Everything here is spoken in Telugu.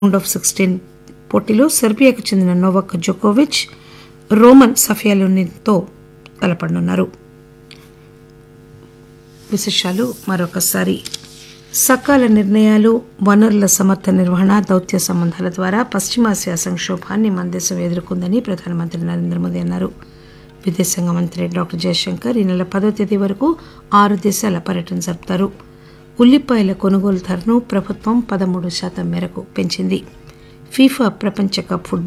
రౌండ్ ఆఫ్ సిక్స్టీన్ పోటీలో సెర్బియాకు చెందిన నోవాక్ జోకోవిచ్ రోమన్ సఫియాలోనితో తలపడనున్నారు విశేషాలు మరొకసారి సకాల నిర్ణయాలు వనరుల సమర్థ నిర్వహణ దౌత్య సంబంధాల ద్వారా పశ్చిమాసియా సంక్షోభాన్ని మన దేశం ఎదుర్కొందని ప్రధానమంత్రి నరేంద్ర మోదీ అన్నారు విదేశాంగ మంత్రి డాక్టర్ జయశంకర్ ఈ నెల పదో తేదీ వరకు ఆరు దేశాల పర్యటన జరుపుతారు ఉల్లిపాయల కొనుగోలు ధరను ప్రభుత్వం పదమూడు శాతం మేరకు పెంచింది ఫీఫా ప్రపంచ కప్ ఫుట్బాల్